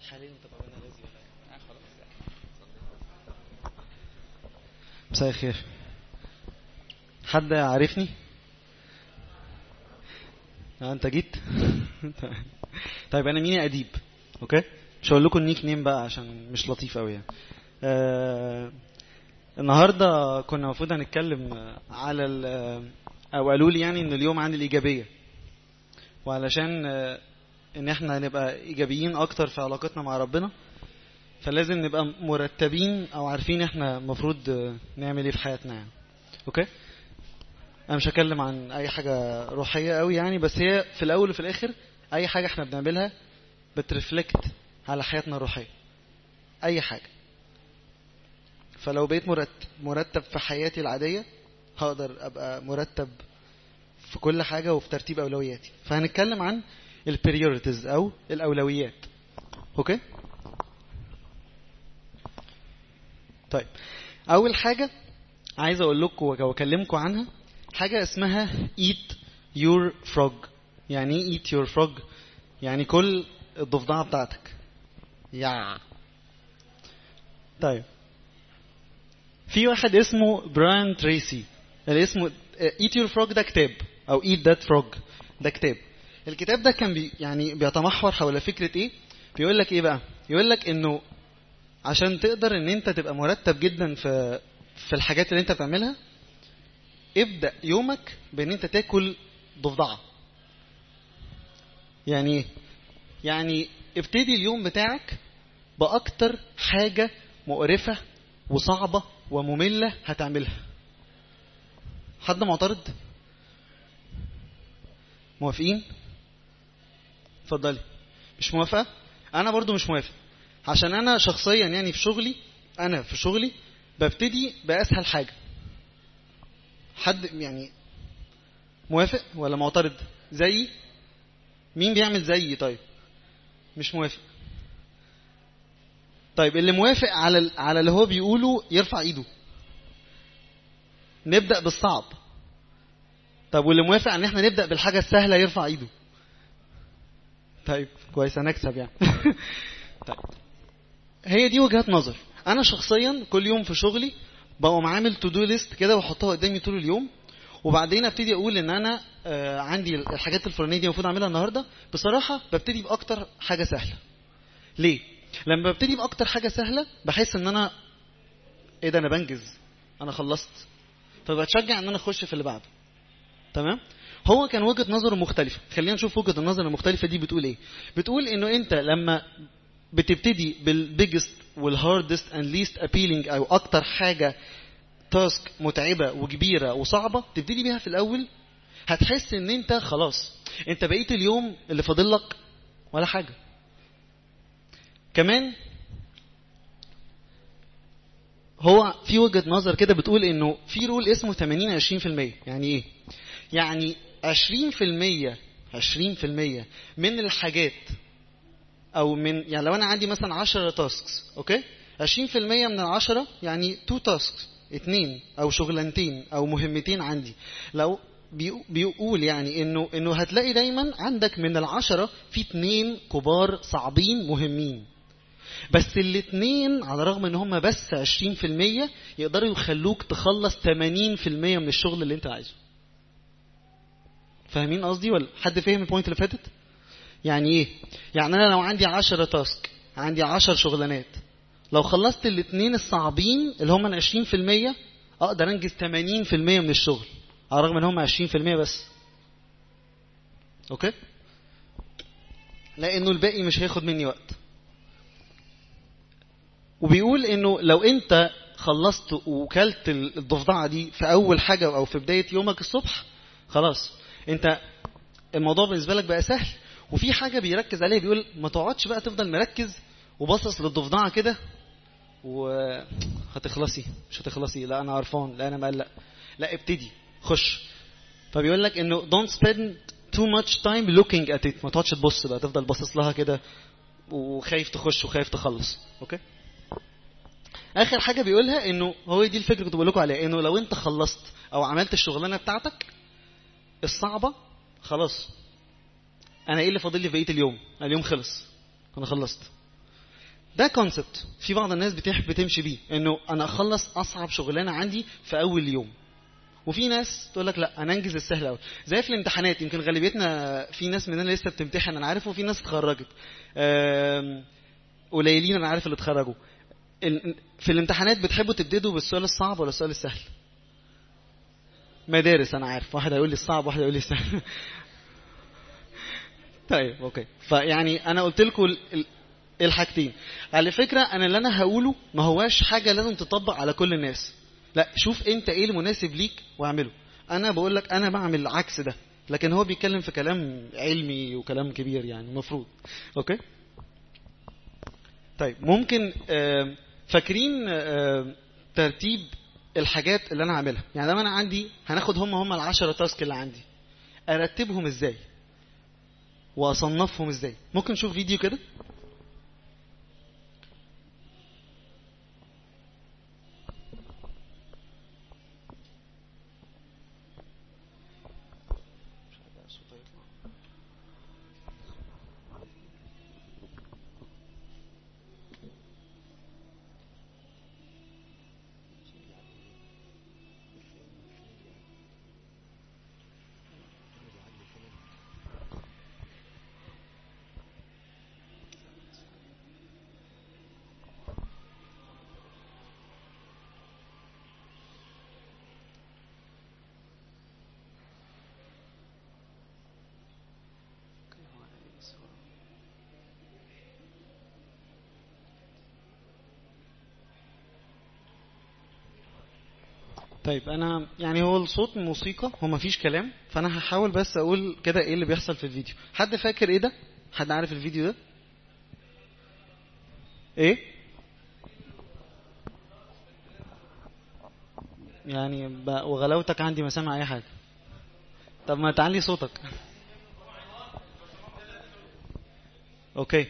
حاليا تبقى بنا لازم ولا آه خلاص مساء الخير حد عارفني آه انت جيت طيب انا ميني اديب اوكي مش هقول لكم النيك نيم بقى عشان مش لطيف قوي يعني آه النهارده كنا المفروض هنتكلم على ال- او قالوا لي يعني ان اليوم عن الايجابيه وعلشان آه، ان احنا نبقى ايجابيين اكتر في علاقتنا مع ربنا فلازم نبقى مرتبين او عارفين احنا المفروض آه، نعمل ايه في حياتنا يعني اوكي انا مش هتكلم عن اي حاجه روحيه قوي يعني بس هي في الاول وفي الاخر اي حاجه احنا بنعملها بترفلكت على حياتنا الروحيه اي حاجه فلو بقيت مرتب مرتب في حياتي العاديه هقدر ابقى مرتب في كل حاجه وفي ترتيب اولوياتي فهنتكلم عن البريوريتيز او الاولويات اوكي طيب اول حاجه عايز اقول لكم واكلمكم عنها حاجه اسمها eat your frog يعني ايه eat your frog يعني كل الضفدعه بتاعتك يا طيب في واحد اسمه براين تريسي اللي اسمه eat your frog ده كتاب او eat that frog ده كتاب الكتاب ده كان بي يعني بيتمحور حول فكره ايه بيقول لك ايه بقى يقول لك انه عشان تقدر ان انت تبقى مرتب جدا في في الحاجات اللي انت بتعملها ابدا يومك بان انت تاكل ضفدعه يعني ايه يعني ابتدي اليوم بتاعك باكتر حاجه مقرفه وصعبه وممله هتعملها حد معترض موافقين اتفضلي مش موافقه انا برضو مش موافق عشان انا شخصيا يعني في شغلي انا في شغلي ببتدي باسهل حاجه حد يعني موافق ولا معترض زيي مين بيعمل زيي طيب مش موافق طيب اللي موافق على ال- على اللي هو بيقوله يرفع ايده نبدا بالصعب طب واللي موافق ان احنا نبدا بالحاجه السهله يرفع ايده طيب كويس هنكسب يعني طيب هي دي وجهات نظر انا شخصيا كل يوم في شغلي بقوم عامل تو دو ليست كده واحطها قدامي طول اليوم وبعدين ابتدي اقول ان انا آه، عندي الحاجات الفلانيه دي المفروض اعملها النهارده بصراحه ببتدي باكتر حاجه سهله ليه لما ببتدي باكتر حاجه سهله بحس ان انا ايه ده انا بنجز انا خلصت فبتشجع ان انا اخش في اللي بعده تمام هو كان وجهه نظره مختلفه خلينا نشوف وجهه النظر المختلفه دي بتقول ايه بتقول انه انت لما بتبتدي بالبيجست والهاردست اند ليست ابيلينج او اكتر حاجه تاسك متعبه وكبيره وصعبه تبتدي بيها في الاول هتحس ان انت خلاص انت بقيت اليوم اللي فاضل لك ولا حاجه كمان هو في وجهه نظر كده بتقول انه في رول اسمه 80 20% يعني ايه يعني 20% 20% من الحاجات او من يعني لو انا عندي مثلا 10 تاسكس اوكي 20% من العشرة يعني 2 تاسكس اتنين او شغلانتين او مهمتين عندي لو بيقو- بيقول يعني انه انه هتلاقي دايما عندك من العشرة في اتنين كبار صعبين مهمين بس الاتنين على الرغم ان هم بس 20% يقدروا يخلوك تخلص 80% من الشغل اللي انت عايزه فاهمين قصدي ولا حد فاهم البوينت اللي فاتت يعني ايه يعني انا لو عندي 10 تاسك عندي 10 شغلانات لو خلصت الاثنين الصعبين اللي هم ال 20% اقدر انجز 80% من الشغل على الرغم ان هم 20% بس اوكي لانه الباقي مش هياخد مني وقت وبيقول انه لو انت خلصت وكلت الضفدعه دي في اول حاجه او في بدايه يومك الصبح خلاص انت الموضوع بالنسبه لك بقى سهل وفي حاجه بيركز عليها بيقول ما تقعدش بقى تفضل مركز وباصص للضفدعه كده وهتخلصي مش هتخلصي لا انا قرفان لا انا مقلق لا ابتدي خش فبيقول لك انه don't spend too much time looking at it ما تقعدش تبص بقى تفضل باصص لها كده وخايف تخش وخايف تخلص اوكي اخر حاجه بيقولها انه هو دي الفكره كنت بقول لكم عليها انه لو انت خلصت او عملت الشغلانه بتاعتك الصعبه خلاص انا ايه اللي فاضل لي في بقيه اليوم اليوم خلص انا خلصت ده كونسبت في بعض الناس بتحب تمشي بيه انه انا اخلص اصعب شغلانه عندي في اول يوم وفي ناس تقول لك لا انا انجز السهل قوي زي في الامتحانات يمكن غالبيتنا في ناس مننا لسه بتمتحن انا عارف وفي ناس اتخرجت آم، قليلين انا عارف اللي اتخرجوا ال- في الامتحانات بتحبوا تبتدوا بالسؤال الصعب ولا السؤال السهل مدارس انا عارف واحد هيقول لي الصعب واحد هيقول لي السهل طيب اوكي فيعني انا قلت لكم ال- ال- الحاجتين على فكره انا اللي انا هقوله ما هواش حاجه لازم تطبق على كل الناس لا شوف انت ايه المناسب ليك واعمله انا بقول لك انا بعمل عكس ده لكن هو بيتكلم في كلام علمي وكلام كبير يعني المفروض اوكي طيب ممكن آم، فاكرين آم، ترتيب الحاجات اللي انا عاملها يعني لما انا عندي هناخد هم هم العشرة تاسك اللي عندي ارتبهم ازاي واصنفهم ازاي ممكن نشوف فيديو كده طيب انا يعني هو الصوت موسيقى هو مفيش كلام فانا هحاول بس اقول كده ايه اللي بيحصل في الفيديو حد فاكر ايه ده حد عارف الفيديو ده ايه يعني ب... وغلاوتك عندي ما سامع اي حاجه طب ما تعلي صوتك اوكي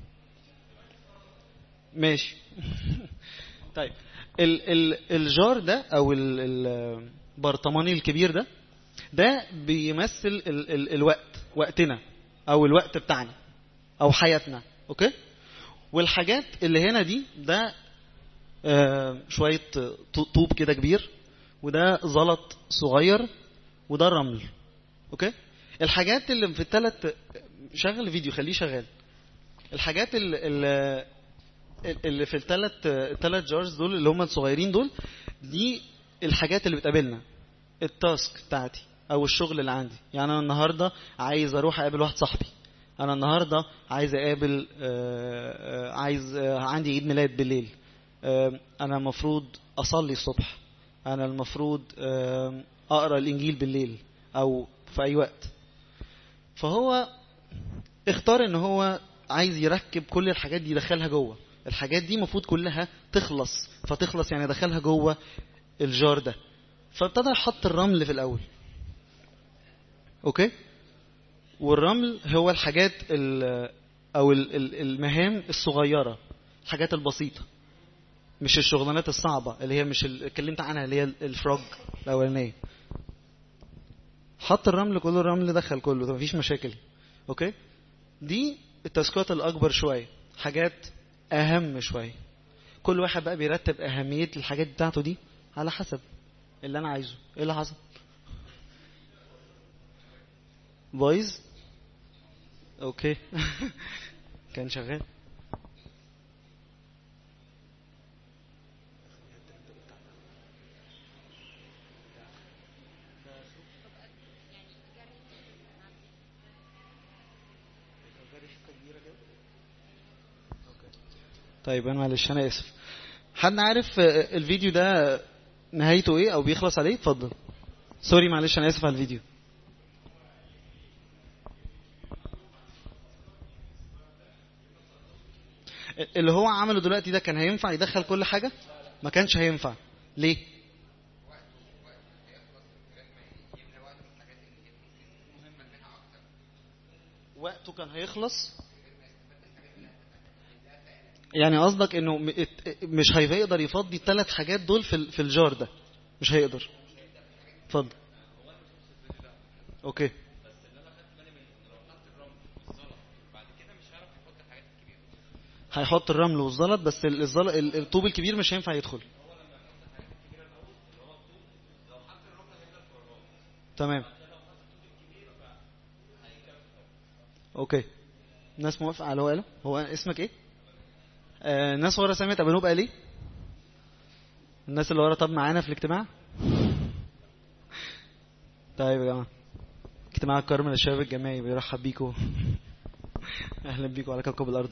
ماشي طيب ال ال الجار ده او ال البرطماني الكبير ده ده بيمثل ال ال الوقت وقتنا او الوقت بتاعنا او حياتنا اوكي والحاجات اللي هنا دي ده آه شويه طوب كده كبير وده زلط صغير وده رمل اوكي الحاجات اللي في الثلاث شغل فيديو خليه شغال الحاجات اللي, اللي في الثلاث الثلاث جارز دول اللي هم الصغيرين دول دي الحاجات اللي بتقابلنا التاسك بتاعتي او الشغل اللي عندي يعني انا النهارده عايز اروح اقابل واحد صاحبي انا النهارده عايز اقابل عايز عندي عيد ميلاد بالليل انا المفروض اصلي الصبح انا المفروض اقرا الانجيل بالليل او في اي وقت فهو اختار ان هو عايز يركب كل الحاجات دي يدخلها جوه الحاجات دي المفروض كلها تخلص فتخلص يعني دخلها جوه الجار ده فابتدى يحط الرمل في الاول اوكي والرمل هو الحاجات ال او المهام الصغيره الحاجات البسيطه مش الشغلانات الصعبه اللي هي مش اللي اتكلمت عنها اللي هي الفروج الاولانيه حط الرمل كله الرمل دخل كله مفيش مشاكل اوكي دي التاسكات الاكبر شويه حاجات اهم شويه كل واحد بقى بيرتب اهميه الحاجات بتاعته دي على حسب اللي انا عايزه ايه اللي حصل بايظ اوكي كان شغال طيب انا معلش انا اسف حد عارف الفيديو ده نهايته ايه او بيخلص عليه اتفضل سوري معلش انا اسف على الفيديو اللي هو عمله دلوقتي ده كان هينفع يدخل كل حاجة ما كانش هينفع ليه وقته كان هيخلص يعني قصدك انه مش هيقدر يفضي الثلاث حاجات دول في في الجار ده مش هيقدر اتفضل اوكي هيحط الرمل والزلط بس الزلط الطوب الكبير مش هينفع يدخل تمام اوكي الناس موافقه على اللي هو قاله هو اسمك ايه آه الناس ورا سمعت ابو نوب قال ايه الناس اللي ورا طب معانا في الاجتماع طيب يا جماعه اجتماع الكرم للشباب الجامعي بيرحب بيكم اهلا بيكم على كوكب الارض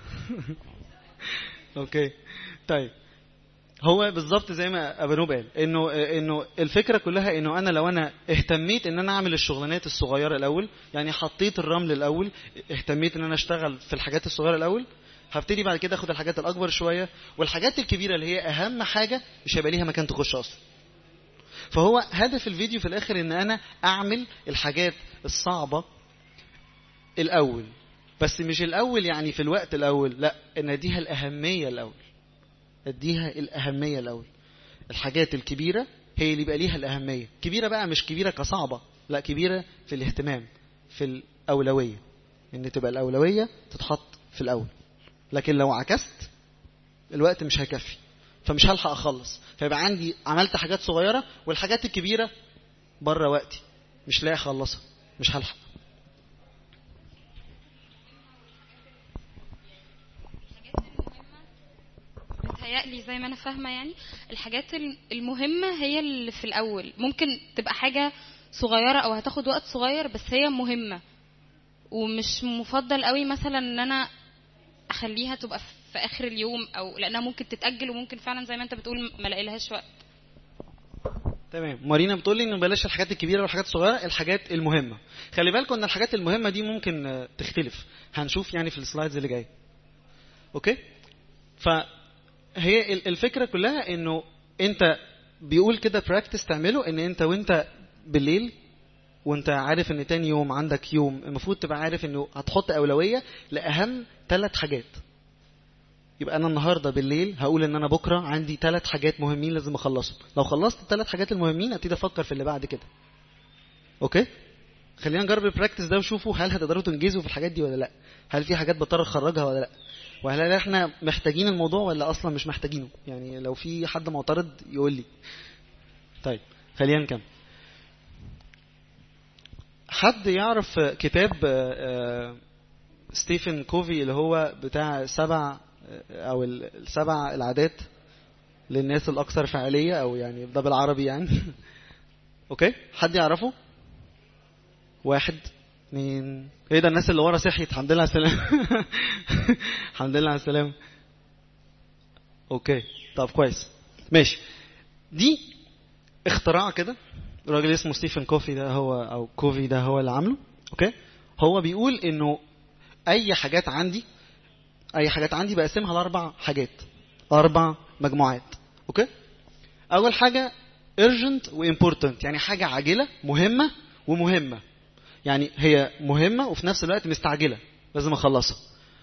اوكي طيب هو بالظبط زي ما ابنوب قال انه انه الفكره كلها انه انا لو انا اهتميت ان انا اعمل الشغلانات الصغيره الاول يعني حطيت الرمل الاول اهتميت ان انا اشتغل في الحاجات الصغيره الاول هبتدي بعد كده اخد الحاجات الاكبر شويه والحاجات الكبيره اللي هي اهم حاجه مش هيبقى ليها مكان تخش اصلا فهو هدف الفيديو في الاخر ان انا اعمل الحاجات الصعبه الاول بس مش الاول يعني في الوقت الاول لا ان اديها الاهميه الاول اديها الاهميه الاول الحاجات الكبيره هي اللي بقى ليها الاهميه كبيره بقى مش كبيره كصعبه لا كبيره في الاهتمام في الاولويه ان تبقى الاولويه تتحط في الاول لكن لو عكست الوقت مش هيكفي فمش هلحق اخلص فيبقى عندي عملت حاجات صغيره والحاجات الكبيره بره وقتي مش لاقي اخلصها مش هلحق متهيألي زي ما انا فاهمه يعني الحاجات المهمه هي اللي في الاول ممكن تبقى حاجه صغيره او هتاخد وقت صغير بس هي مهمه ومش مفضل قوي مثلا ان انا اخليها تبقى في اخر اليوم او لانها ممكن تتاجل وممكن فعلا زي ما انت بتقول ما الاقيلهاش وقت تمام مارينا بتقول لي ان بلاش الحاجات الكبيره والحاجات الصغيره الحاجات المهمه خلي بالكم ان الحاجات المهمه دي ممكن تختلف هنشوف يعني في السلايدز اللي جايه اوكي فهي الفكره كلها انه انت بيقول كده براكتس تعمله ان انت وانت بالليل وانت عارف ان تاني يوم عندك يوم المفروض تبقى عارف انه هتحط اولويه لاهم ثلاث حاجات يبقى انا النهارده بالليل هقول ان انا بكره عندي ثلاث حاجات مهمين لازم اخلصهم لو خلصت الثلاث حاجات المهمين ابتدي افكر في اللي بعد كده اوكي خلينا نجرب البراكتس ده وشوفوا هل هتقدروا تنجزوا في الحاجات دي ولا لا هل في حاجات بضطر اخرجها ولا لا وهل احنا محتاجين الموضوع ولا اصلا مش محتاجينه يعني لو في حد معترض يقول لي طيب خلينا نكمل حد يعرف كتاب ستيفن كوفي اللي هو بتاع سبع او السبع العادات للناس الاكثر فعاليه او يعني ده بالعربي يعني اوكي حد يعرفه واحد اثنين ايه ده الناس اللي ورا صحيت الحمد لله على السلامه الحمد لله على السلامه اوكي طب كويس ماشي دي اختراع كده راجل اسمه ستيفن كوفي ده هو او كوفي ده هو اللي عامله اوكي هو بيقول انه اي حاجات عندي اي حاجات عندي بقسمها لاربع حاجات اربع مجموعات اوكي اول حاجه urgent وimportant يعني حاجه عاجله مهمه ومهمه يعني هي مهمه وفي نفس الوقت مستعجله لازم اخلصها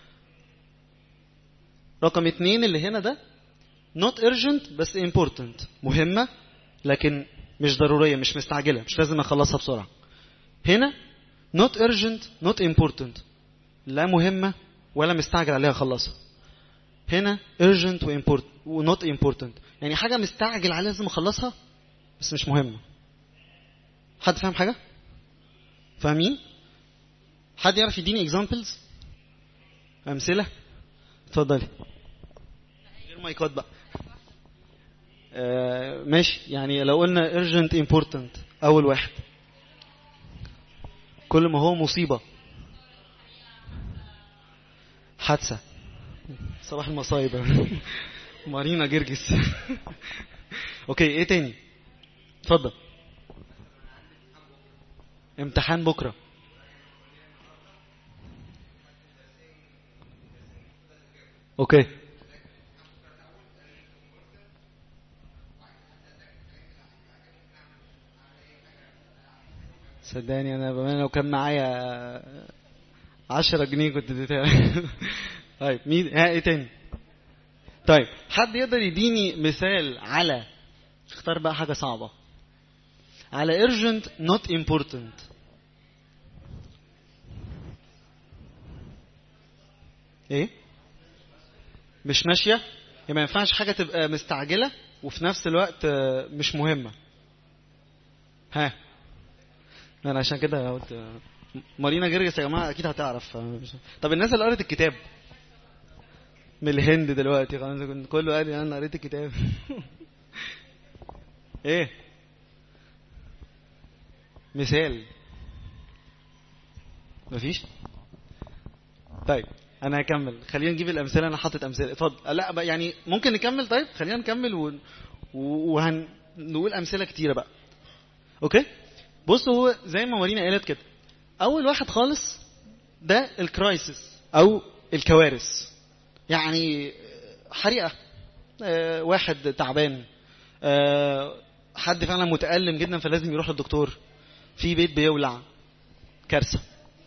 رقم اتنين اللي هنا ده not urgent بس important مهمه لكن مش ضروريه مش مستعجله مش لازم اخلصها بسرعه هنا not urgent not important لا مهمه ولا مستعجل عليها اخلصها هنا urgent و important و not important يعني حاجه مستعجل عليها لازم اخلصها بس مش مهمه حد فاهم حاجه فاهمين حد يعرف يديني examples امثله اتفضلي غير مايكات بقى آه ماشي يعني لو قلنا urgent important اول واحد كل ما هو مصيبه حادثه صباح المصايب مارينا جرجس اوكي ايه تاني اتفضل امتحان بكره اوكي صدقني انا بامانه لو كان معايا 10 جنيه كنت اديتها طيب مين ها ايه تاني طيب حد يقدر يديني مثال على اختار بقى حاجه صعبه على urgent not important ايه مش ماشيه يعني ما ينفعش حاجه تبقى مستعجله وفي نفس الوقت آه، مش مهمه ها انا عشان كده قلت آه، مارينا جرجس يا جماعه اكيد هتعرف آه، مش- طب الناس اللي قرت الكتاب من الهند دلوقتي خلاص كنت كله قال لي انا قريت الكتاب ايه مثال مفيش طيب انا هكمل خلينا نجيب الامثله انا حاطط امثله اتفضل لا بقى يعني ممكن نكمل طيب خلينا نكمل و... و- وهن نقول امثله كتيره بقى اوكي بص هو زي ما مارينا قالت كده اول واحد خالص ده الكرايسيس او الكوارث يعني حريقه آه، واحد تعبان آه، حد فعلا متألم جدا فلازم يروح للدكتور في بيت بيولع كارثه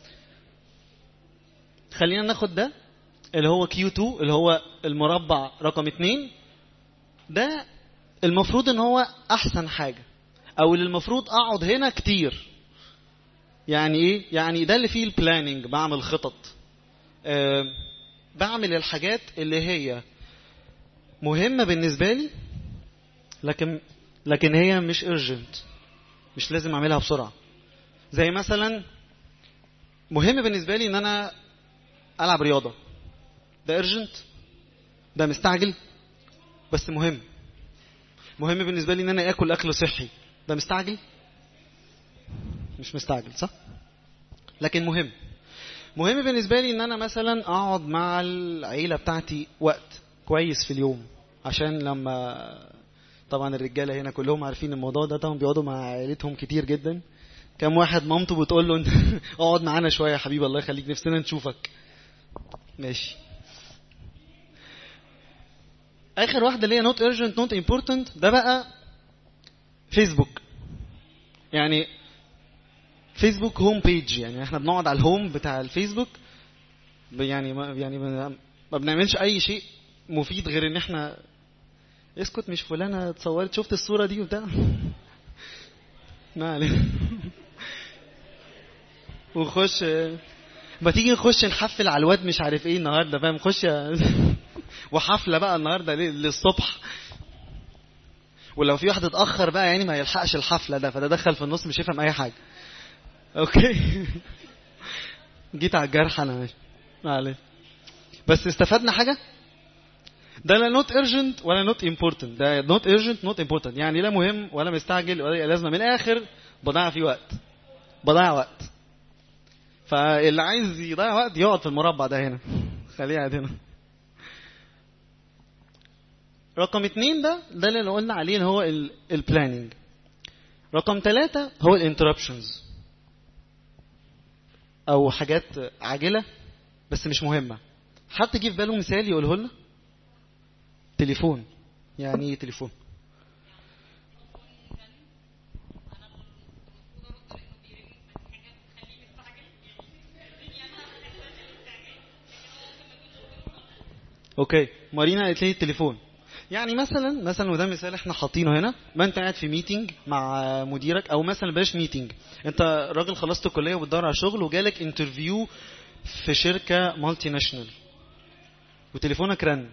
خلينا ناخد ده اللي هو كيو 2 اللي هو المربع رقم 2 ده المفروض ان هو احسن حاجه او اللي المفروض اقعد هنا كتير يعني ايه يعني ده اللي فيه البلاننج بعمل خطط أه بعمل الحاجات اللي هي مهمه بالنسبه لي لكن لكن هي مش urgent مش لازم اعملها بسرعه زي مثلا مهم بالنسبه لي ان انا العب رياضه ده urgent ده مستعجل بس مهم مهم بالنسبه لي ان انا اكل اكل صحي ده مستعجل مش مستعجل صح لكن مهم مهم بالنسبه لي ان انا مثلا اقعد مع العيله بتاعتي وقت كويس في اليوم عشان لما طبعا الرجاله هنا كلهم عارفين الموضوع ده طبعا بيقعدوا مع عائلتهم كتير جدا كم واحد مامته بتقول له انت اقعد معانا شويه يا حبيبي الله يخليك نفسنا نشوفك ماشي اخر واحده اللي هي نوت urgent نوت important ده بقى فيسبوك يعني فيسبوك هوم بيج يعني احنا بنقعد على الهوم بتاع الفيسبوك ب- يعني ما يعني ما ما بنعملش اي شيء مفيد غير ان احنا اسكت مش فلانه اتصورت شفت الصوره دي وبتاع ما علينا وخش ما تيجي نخش نحفل على الواد مش عارف ايه النهارده فاهم خش وحفله بقى النهارده ليه- للصبح ولو في واحد اتاخر بقى يعني ما يلحقش الحفله ده فده دخل في النص مش يفهم اي حاجه اوكي جيت على الجرح انا ماشي معلش بس استفدنا حاجه ده لا نوت urgent ولا نوت important ده نوت urgent نوت important يعني لا مهم ولا مستعجل ولا لازمه من الاخر بضيع فيه وقت بضيع وقت فاللي عايز يضيع وقت يقعد في المربع ده هنا خليه قاعد هنا رقم اتنين ده ده اللي قلنا عليه اللي هو البلاننج رقم ثلاثة هو الانتربشنز او حاجات عاجلة بس مش مهمة حد جه في باله مثال يقوله لنا تليفون يعني ايه تليفون اوكي مارينا قالت لي التليفون يعني مثلا مثلا وده مثال احنا حاطينه هنا ما انت قاعد في ميتنج مع مديرك او مثلا بلاش ميتنج انت راجل خلصت الكليه وبتدور على شغل وجالك انترفيو في شركه مالتي ناشونال وتليفونك رن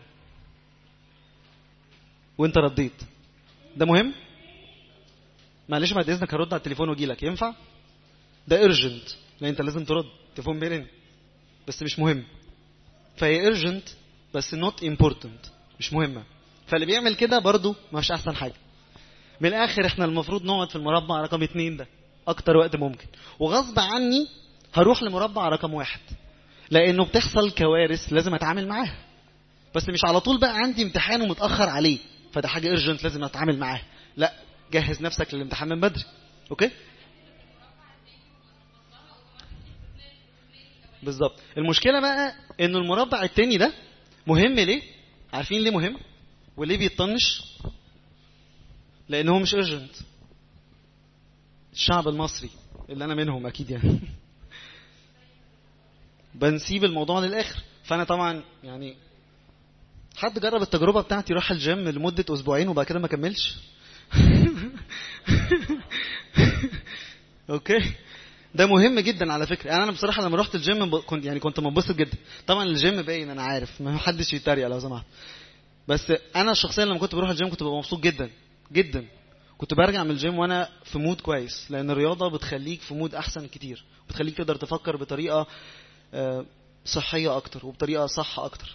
وانت رديت ده مهم معلش بعد اذنك هرد على التليفون واجي لك ينفع ده ارجنت لان انت لازم ترد التليفون بيرن بس مش مهم فهي ارجنت بس نوت امبورتنت مش مهمه فاللي بيعمل كده برضه مش احسن حاجه من الاخر احنا المفروض نقعد في المربع رقم اتنين ده اكتر وقت ممكن وغصب عني هروح لمربع رقم واحد لانه بتحصل كوارث لازم اتعامل معاها بس مش على طول بقى عندي امتحان ومتاخر عليه فده حاجه ارجنت لازم اتعامل معاها لا جهز نفسك للامتحان من بدري اوكي بالظبط المشكله بقى ان المربع التاني ده مهم ليه عارفين ليه مهم وليه بيطنش لان هو مش ارجنت الشعب المصري اللي انا منهم اكيد يعني بنسيب الموضوع للاخر فانا طبعا يعني حد جرب التجربه بتاعتي راح الجيم لمده اسبوعين وبعد كده ما كملش اوكي ده مهم جدا على فكره يعني انا بصراحه لما رحت الجيم ب... كنت يعني كنت منبسط جدا طبعا الجيم باين انا عارف ما حدش يتريق لو سمحت بس انا شخصيا لما كنت بروح الجيم كنت ببقى مبسوط جدا جدا كنت برجع من الجيم وانا في مود كويس لان الرياضه بتخليك في مود احسن كتير بتخليك تقدر تفكر بطريقه آه، صحيه اكتر وبطريقه صح اكتر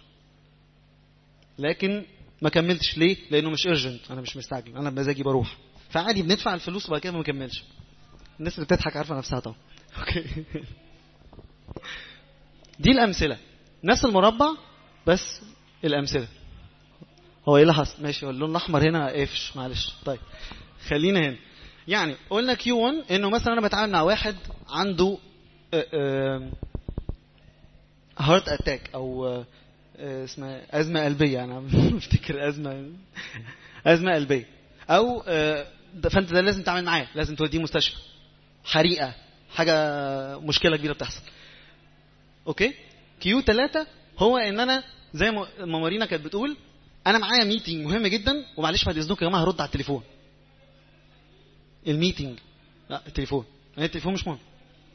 لكن ما كملتش ليه لانه مش ارجنت انا مش مستعجل انا بمزاجي بروح فعادي بندفع الفلوس وبعد كده ما بنكملش الناس اللي بتضحك عارفه نفسها طبعا اوكي دي الامثله نفس المربع بس الامثله هو ايه اللي حصل ماشي هو اللون الاحمر هنا قافش معلش طيب خلينا هنا يعني قلنا كيو 1 انه مثلا انا بتعامل مع واحد عنده هارت اتاك او آه، آه، اسمها ازمه قلبيه انا بفتكر ازمه ازمه قلبيه او آه، ده- فانت ده لازم تعمل معاه لازم توديه مستشفى حريقه حاجه مشكله كبيره بتحصل اوكي كيو 3 هو ان انا زي ما ما مارينا كانت بتقول انا معايا ميتنج مهم جدا ومعلش بعد اذنكم يا جماعه هرد على التليفون الميتنج لا التليفون يعني التليفون مش مهم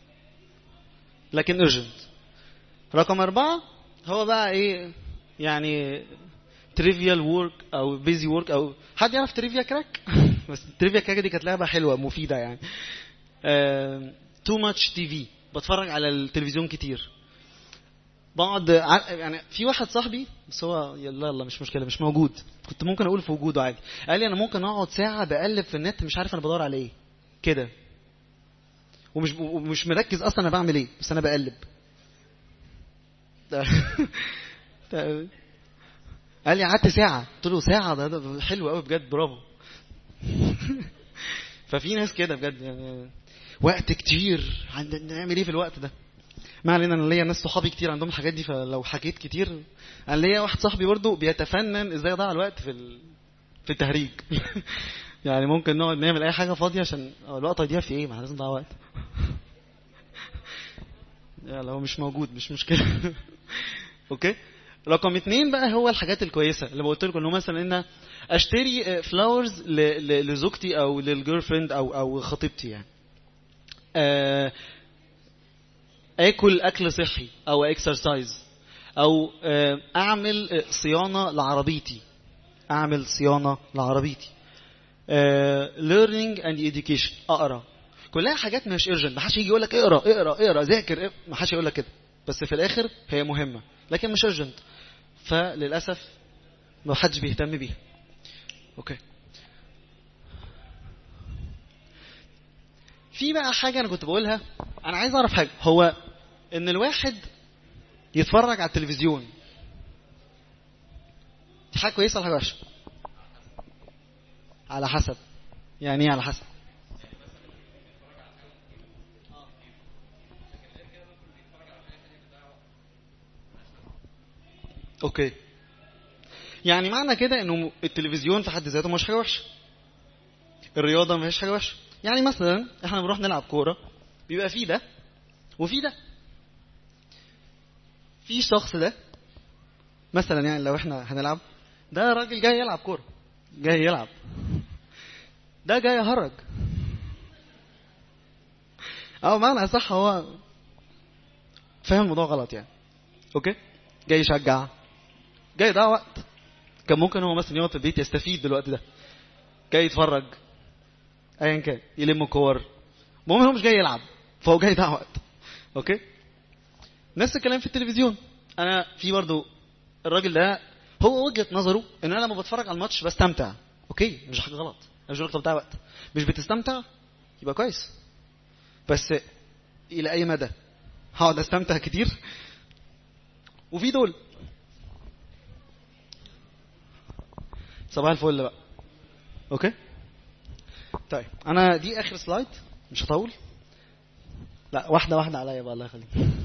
لكن urgent رقم أربعة هو بقى إيه يعني تريفيال وورك أو بيزي وورك أو حد يعرف تريفيا كراك بس تريفيا كراك دي كانت لعبة حلوة مفيدة يعني تو ماتش تي في بتفرج على التلفزيون كتير بقعد ع- يعني في واحد صاحبي بس هو يلا يلا مش مشكله مش موجود كنت ممكن اقول في وجوده عادي قال لي انا ممكن اقعد ساعه بقلب في النت مش عارف انا بدور على ايه كده ومش ومش مركز اصلا انا بعمل ايه بس انا بقلب ده- ده- قال لي قعدت ساعه قلت له ساعه ده, ده حلو قوي بجد برافو ففي ناس كده بجد يعني وقت كتير عند نعمل ايه في الوقت ده ما علينا انا ليا ناس صحابي كتير عندهم الحاجات دي فلو حكيت كتير انا ليا واحد صاحبي برضه بيتفنن ازاي يضيع الوقت في ال... في التهريج يعني ممكن نقعد نعمل اي حاجه فاضيه عشان أه الوقت هيضيع في ايه ما احنا لازم نضيع وقت يعني هو مش موجود مش مشكله اوكي رقم اتنين بقى هو الحاجات الكويسه اللي قلت لكم انه مثلا ان اشتري فلاورز لزوجتي او للجيرل فريند او او خطيبتي يعني آه، اكل اكل صحي او اكسرسايز او آه، اعمل آه، صيانه لعربيتي اعمل صيانه لعربيتي آه، learning and education اقرا كلها حاجات مش urgent ما حدش يجي يقول لك اقرا اقرا اقرا ذاكر اقرا. ما حدش يقول لك كده بس في الاخر هي مهمه لكن مش urgent فللاسف ما حدش بيهتم بيها اوكي في بقى حاجه انا كنت بقولها انا عايز اعرف حاجه هو ان الواحد يتفرج على التلفزيون دي حاجه كويسه ولا حاجه وحشه على حسب يعني ايه على حسب اوكي يعني معنى كده انه التلفزيون في حد ذاته مش حاجه وحشه الرياضه ما هيش حاجه وحشه يعني مثلا احنا بنروح نلعب كوره بيبقى في ده وفي ده في شخص ده مثلا يعني لو احنا هنلعب ده راجل جاي يلعب كوره جاي يلعب ده جاي يهرج او معنى صح هو فاهم الموضوع غلط يعني اوكي جاي يشجع جاي يضيع وقت كان ممكن هو مثلا يقعد في البيت يستفيد بالوقت ده جاي يتفرج ايا كان يلم كور المهم هو مش جاي يلعب فهو جاي يضيع وقت اوكي نفس الكلام في التلفزيون انا في برضو الراجل ده هو وجهه نظره ان انا لما بتفرج على الماتش بستمتع اوكي مش حاجه غلط انا مش بقول لك طب بتاع وقت مش بتستمتع يبقى كويس بس الى اي مدى هقعد استمتع كتير وفي دول صباح الفل بقى اوكي طيب انا دي اخر سلايد مش هطول لا واحده واحده عليا بقى الله يخليك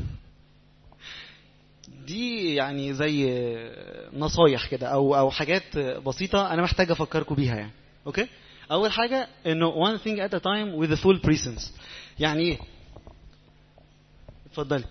دي يعني زي نصايح كده او او حاجات بسيطه انا محتاج افكركم بيها يعني اوكي اول حاجه انه one thing at a time with the full presence يعني ايه اتفضلي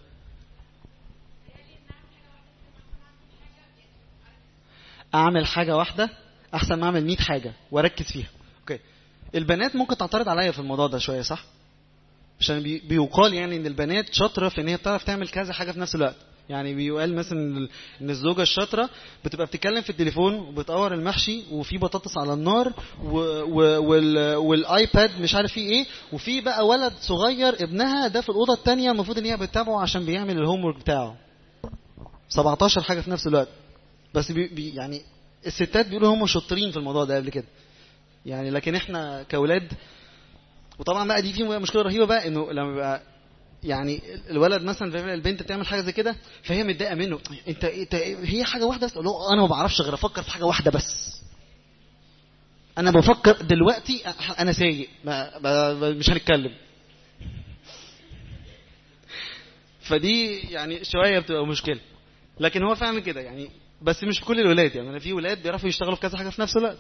اعمل حاجه واحده احسن ما اعمل 100 حاجه واركز فيها اوكي البنات ممكن تعترض عليا في الموضوع ده شويه صح عشان بي- بيقال يعني ان البنات شاطره في ان هي بتعرف تعمل كذا حاجه في نفس الوقت يعني بيقال مثلا إن- ان الزوجه الشاطره بتبقى بتتكلم في التليفون وبتقور المحشي وفي بطاطس على النار و و وال والايباد مش عارف فيه ايه وفي بقى ولد صغير ابنها ده في الاوضه الثانيه المفروض ان هي بتتابعه عشان بيعمل الهوم ورك بتاعه 17 حاجه في نفس الوقت بس بي بي يعني الستات بيقولوا هم شاطرين في الموضوع ده قبل كده يعني لكن احنا كاولاد وطبعا بقى دي في مشكله رهيبه بقى انه لما بيبقى يعني الولد مثلا في البنت بتعمل حاجه زي كده فهي متضايقه منه انت انت هي حاجه واحده بس أقول له انا ما بعرفش غير افكر في حاجه واحده بس انا بفكر دلوقتي انا سايق ما ما مش هنتكلم فدي يعني شويه بتبقى مشكله لكن هو فعلا كده يعني بس مش في كل الولاد يعني انا في ولاد بيعرفوا يشتغلوا في كذا حاجه في نفس الوقت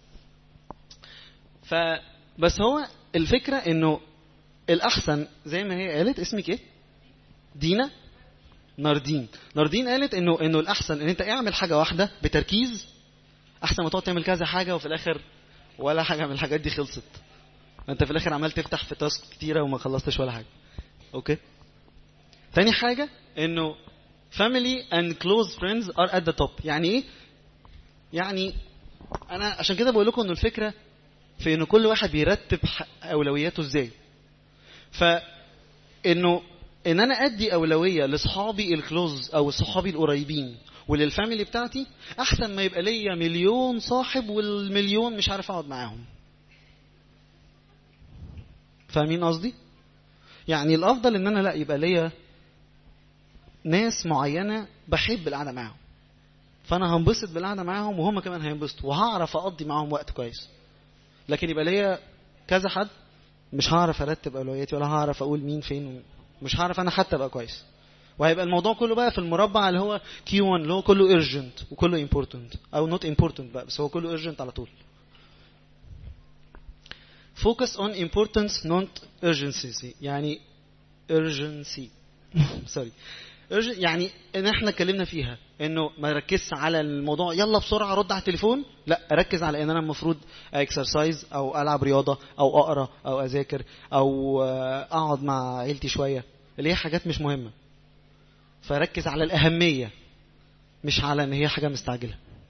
ف بس هو الفكره انه الاحسن زي ما هي قالت اسمك ايه دينا ناردين ناردين قالت انه انه الاحسن ان انت اعمل حاجه واحده بتركيز احسن ما تقعد تعمل كذا حاجه وفي الاخر ولا حاجه من الحاجات دي خلصت انت في الاخر عمال تفتح في تاسك كتيره وما خلصتش ولا حاجه اوكي تاني حاجه انه family and close friends are at the top يعني ايه يعني انا عشان كده بقول لكم انه الفكره في انه كل واحد بيرتب ح- اولوياته ازاي فانه ان انا ادي اولويه لاصحابي الكلوز او صحابي القريبين وللفاميلي بتاعتي احسن ما يبقى ليا مليون صاحب والمليون مش عارف اقعد معاهم فاهمين قصدي يعني الافضل ان انا لا يبقى ليا ناس معينه بحب القعده معاهم فانا هنبسط بالقعده معاهم وهم كمان هينبسطوا وهعرف اقضي معاهم وقت كويس لكن يبقى ليا كذا حد مش هعرف ارتب اولوياتي ولا هعرف اقول مين فين مش هعرف انا حتى ابقى كويس وهيبقى الموضوع كله بقى في المربع اللي هو كي 1 اللي هو كله ايرجنت وكله امبورتنت او نوت امبورتنت بقى بس هو كله ايرجنت على طول focus on importance not urgency يعني urgency سوري urgent- يعني ان احنا اتكلمنا فيها انه ما ركزش على الموضوع يلا بسرعه رد على التليفون لا اركز على ان انا المفروض اكسرسايز او العب رياضه او اقرا او اذاكر او آه، اقعد مع عيلتي شويه اللي هي حاجات مش مهمه فركز على الاهميه مش على ان هي حاجه مستعجله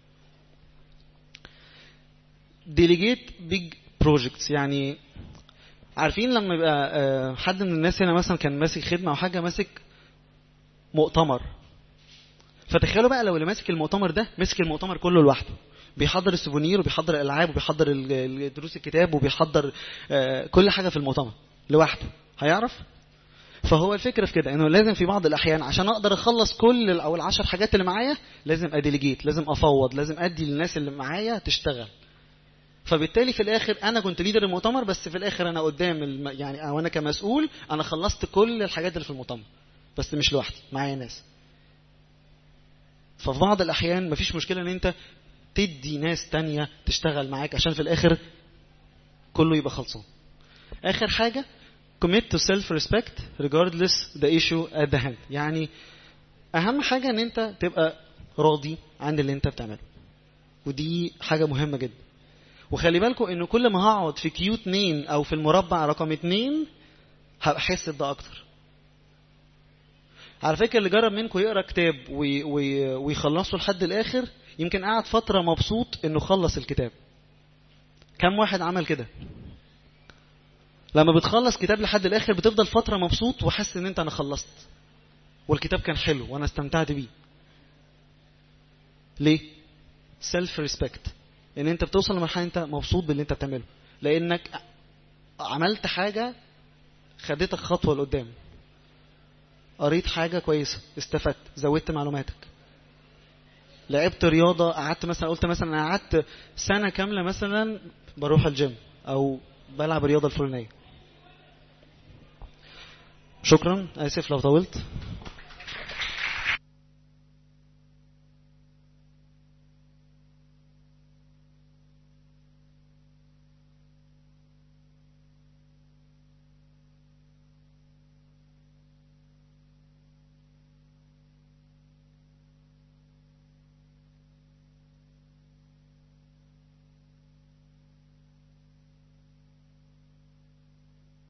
ديليجيت بيج بروجكتس يعني عارفين لما يبقى آه، حد من الناس هنا مثلا كان ماسك خدمه او حاجه ماسك مؤتمر فتخيلوا بقى لو اللي ماسك المؤتمر ده مسك المؤتمر كله لوحده بيحضر السوفونير وبيحضر الالعاب وبيحضر ال- ال- دروس الكتاب وبيحضر آه، كل حاجه في المؤتمر لوحده هيعرف فهو الفكره في كده انه لازم في بعض الاحيان عشان اقدر اخلص كل ال- او العشر حاجات اللي معايا لازم اديليجيت لازم افوض لازم ادي للناس اللي معايا تشتغل فبالتالي في الاخر انا كنت ليدر المؤتمر بس في الاخر انا قدام الم... يعني او انا كمسؤول انا خلصت كل الحاجات اللي في المؤتمر بس مش لوحدي معايا ناس ففي بعض الاحيان مفيش مشكله ان انت تدي ناس تانية تشتغل معاك عشان في الاخر كله يبقى خلصان اخر حاجه commit to self respect regardless the issue at the hand يعني اهم حاجه ان انت تبقى راضي عن اللي انت بتعمله ودي حاجه مهمه جدا وخلي بالكم ان كل ما هقعد في كيو 2 او في المربع رقم 2 هبقى حاسس ده اكتر على فكره اللي جرب منكم يقرا كتاب وي وي ويخلصه لحد الاخر يمكن قعد فتره مبسوط انه خلص الكتاب كم واحد عمل كده لما بتخلص كتاب لحد الاخر بتفضل فتره مبسوط وحاسس ان انت انا خلصت والكتاب كان حلو وانا استمتعت بيه ليه سيلف ريسبكت ان انت بتوصل لمرحله انت مبسوط باللي انت بتعمله لانك عملت حاجه خدتك خطوه لقدام قريت حاجه كويسه استفدت زودت معلوماتك لعبت رياضه قعدت مثلا قلت مثلا انا قعدت سنه كامله مثلا بروح الجيم او بلعب الرياضه الفلانيه شكرا اسف لو طولت